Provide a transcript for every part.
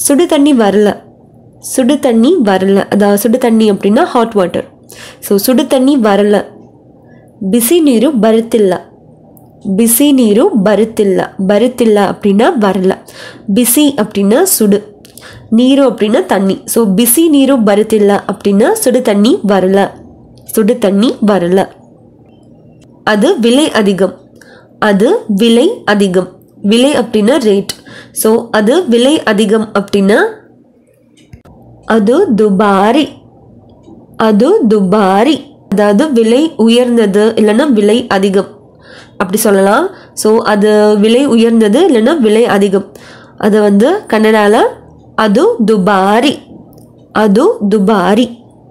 சுடு தண்ணி வரல சுடு தண்ணி வரல அதாவது சுடு தண்ணி அப்படின்னா ஹாட் வாட்டர் ஸோ சுடு தண்ணி வரல ಬಿಸಿ ನೀರು ಬರುತ್ತಿಲ್ಲ ಬಿಸಿ ನೀರು ಬರುತ್ತಿಲ್ಲ ಬರುತ್ತಿಲ್ಲ அப்படின்னா வரல பிசி அப்படின்னா சுடு நீரு அப்படின்னா தண்ணி ஸோ பிசி நீரு பருத்தில்ல அப்படின்னா சுடு தண்ணி வரல சுடு தண்ணி வரல அது விலை அதிகம் அது விலை அதிகம் விலை அப்படின்னா ரேட் ஸோ அது விலை அதிகம் அப்படின்னா அது துபாரி அது துபாரி அதாவது விலை உயர்ந்தது இல்லைன்னா விலை அதிகம் அப்படி சொல்லலாம் ஸோ அது விலை உயர்ந்தது இல்லைன்னா விலை அதிகம் அது வந்து கன்னடால அது துபாரி அது துபாரி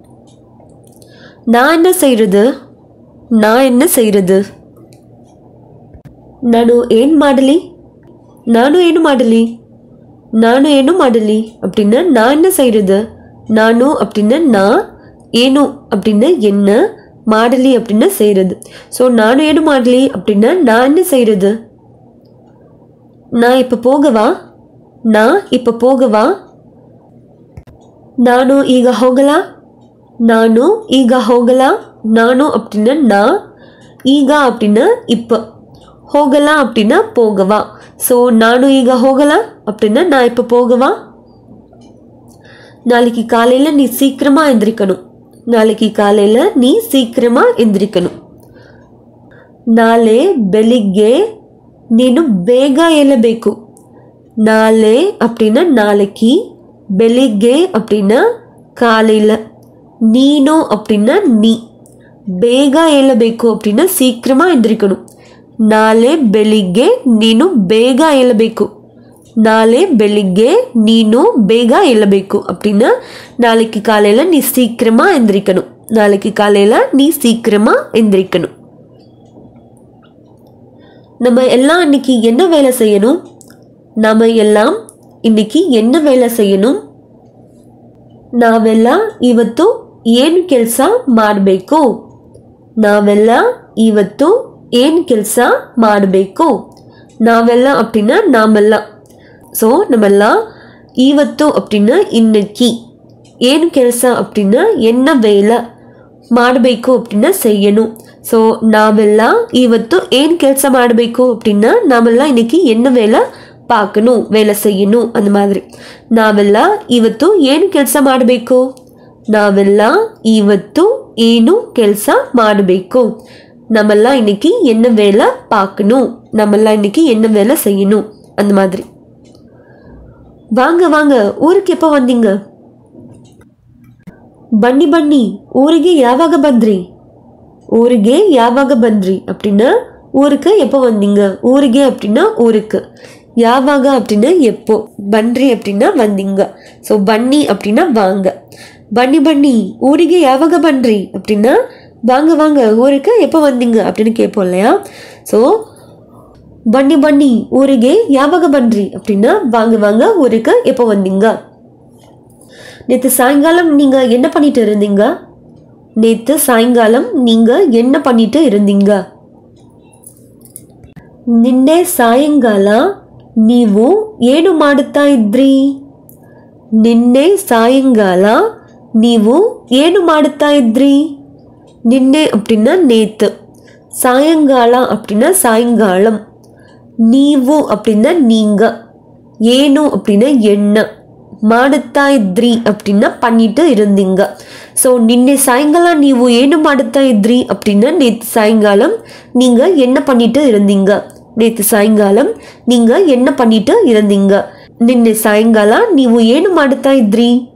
நான் என்ன செய்கிறது நான் என்ன செய்கிறது ನಾನು ಏನು ಮಾಡಲಿ ನಾನು ಏನು ಮಾಡಲಿ ನಾನು ಏನು ಮಾಡಲಿ அப்படின்னா நான் என்ன செய்கிறது நானு அப்படின்னா நான் ஏனு அப்படின்னா என்ன மாடலி அப்படின்னா செய்கிறது ஸோ நானும் ಏನು ಮಾಡಲಿ அப்படின்னா நான் என்ன செய்கிறது நான் இப்போ போகவா நான் இப்போ போகவா ನಾನು ಈಗ ಹೋಗಲಾ ನಾನು ಈಗ ಹೋಗಲಾ ನಾನು அப்படின்னா நான் ಈಗ அப்படின்னா இப்போ ಹೋಗலாம் அப்படின்னா போகவா ஸோ நானும் ಈಗ ಹೋಗலாம் அப்படின்னா நான் இப்போ போகவா நாளைக்கு காலையில் நீ சீக்கிரமாக எந்திரிக்கணும் நாளைக்கு காலையில் நீ சீக்கிரமாக எந்திரிக்கணும் ನಾಳೆ ಬೆಳಿಗ್ಗೆ ನೀನು ಬೇಗ ಏಳಬೇಕು ನಾಳೆ அப்படின்னா நாளைக்கு ಬೆಳಿಗ್ಗೆ அப்படின்னா காலையில் நீனோ அப்படின்னா நீ ಬೇಗ ಏಳಬೇಕು அப்படின்னா சீக்கிரமாக எந்திரிக்கணும் ನಾಳೆ ಬೆಳಿಗ್ಗೆ ನೀನು ಬೇಗ ಏಳಬೇಕು ನಾಳೆ ಬೆಳಿಗ್ಗೆ ನೀನು ಬೇಗ ಏಳಬೇಕು அப்படின்னா நாளைக்கு காலையில் நீ சீக்கிரமாக எந்திரிக்கணும் நாளைக்கு காலையில் நீ சீக்கிரமாக எந்திரிக்கணும் நம்ம எல்லாம் இன்னைக்கு என்ன வேலை செய்யணும் நாம எல்லாம் இன்னைக்கு என்ன வேலை செய்யணும் ನಾವೆಲ್ಲ ಇವತ್ತು ಏನು ಕೆಲಸ ಮಾಡಬೇಕು ನಾವೆಲ್ಲ ಇವತ್ತು ಏನು ಕೆಲಸ ಮಾಡಬೇಕು ನಾವೆಲ್ಲ அப்படின்னா நாமெಲ್ಲ ஸோ நம்மெல்லாம் ಇವತ್ತು அப்படின்னா இன்னைக்கு ಏನು ಕೆಲಸ அப்படின்னா என்ன வேலை ಮಾಡಬೇಕು அப்படின்னா செய்யணும் ஸோ ನಾವೆಲ್ಲ ಇವತ್ತು ಏನು ಕೆಲಸ ಮಾಡಬೇಕು அப்படின்னா ನಾವೆಲ್ಲ இன்னைக்கு என்ன வேலை பார்க்கணும் வேலை செய்யணும் அந்த மாதிரி ನಾವೆಲ್ಲ ಇವತ್ತು ಏನು ಕೆಲಸ ಮಾಡಬೇಕು ನಾವೆಲ್ಲ ಇವತ್ತು ಏನು ಕೆಲಸ ಮಾಡಬೇಕು நம்மெல்லாம் இன்னைக்கு என்ன வேலை பார்க்கணும் நம்மெல்லாம் இன்னைக்கு என்ன வேலை செய்யணும் அந்த மாதிரி வாங்க வாங்க ஊருக்கு எப்போ வந்தீங்க ಬನ್ನಿ ಬನ್ನಿ ಊರಿಗೆ ಯಾವಾಗ ಬಂದ್ರಿ ಊರಿಗೆ ಯಾವಾಗ ಬಂದ್ರಿ அப்படின்னா ஊருக்கு எப்போ வந்தீங்க ஊರಿಗೆ அப்படின்னா ஊருக்கு யாவாக அப்படின்னா எப்போ பன்றி அப்படின்னா வந்தீங்க ஸோ பன்னி அப்படின்னா வாங்க பன்னி பன்னி ஊರಿಗೆ ಯಾವಾಗ பன்றி அப்படின்னா வாங்க வாங்க ஊருக்கு எப்போ வந்தீங்க அப்படின்னு கேட்போம் இல்லையா ஸோ பன்னி பன்னி ஊರಿಗೆ ಯಾವಾಗ பன்றி அப்படின்னா வாங்க வாங்க ஊருக்கு எப்போ வந்தீங்க நேற்று சாயங்காலம் நீங்கள் என்ன பண்ணிட்டு இருந்தீங்க நேற்று சாயங்காலம் நீங்கள் என்ன பண்ணிட்டு இருந்தீங்க ನಿನ್ನೆ ಸಾಯಂಕಾಲ ನೀವು ಏನು ಮಾಡುತ್ತಾ ಇದ್ರಿ ನಿನ್ನೆ ಸಾಯಂಕಾಲ ನೀವು ಏನು ಮಾಡುತ್ತಾ ಇದ್ರಿ ನಿನ್ನೆ அப்படின்னா நேத்து சாயங்கால அப்படின்னா சாயங்காலம் ನೀವು அப்படின்னா நீங்க ಏನು அப்படின்னா என்ன ಮಾಡುತ್ತಾ ಇದ್ರಿ அப்படின்னா பண்ணிட்டு இருந்தீங்க ஸோ ನಿನ್ನೆ ಸಾಯಂಕಾಲ ನೀವು ಏನು ಮಾಡುತ್ತಾ ಇದ್ರಿ அப்படின்னா நேற்று சாயங்காலம் நீங்க என்ன பண்ணிட்டு இருந்தீங்க நேற்று சாயங்காலம் நீங்க என்ன பண்ணிட்டு இருந்தீங்க ನಿನ್ನೆ ಸಾಯಂಕಾಲ ನೀವು ಏನು ಮಾಡುತ್ತಾ ಇದ್ರಿ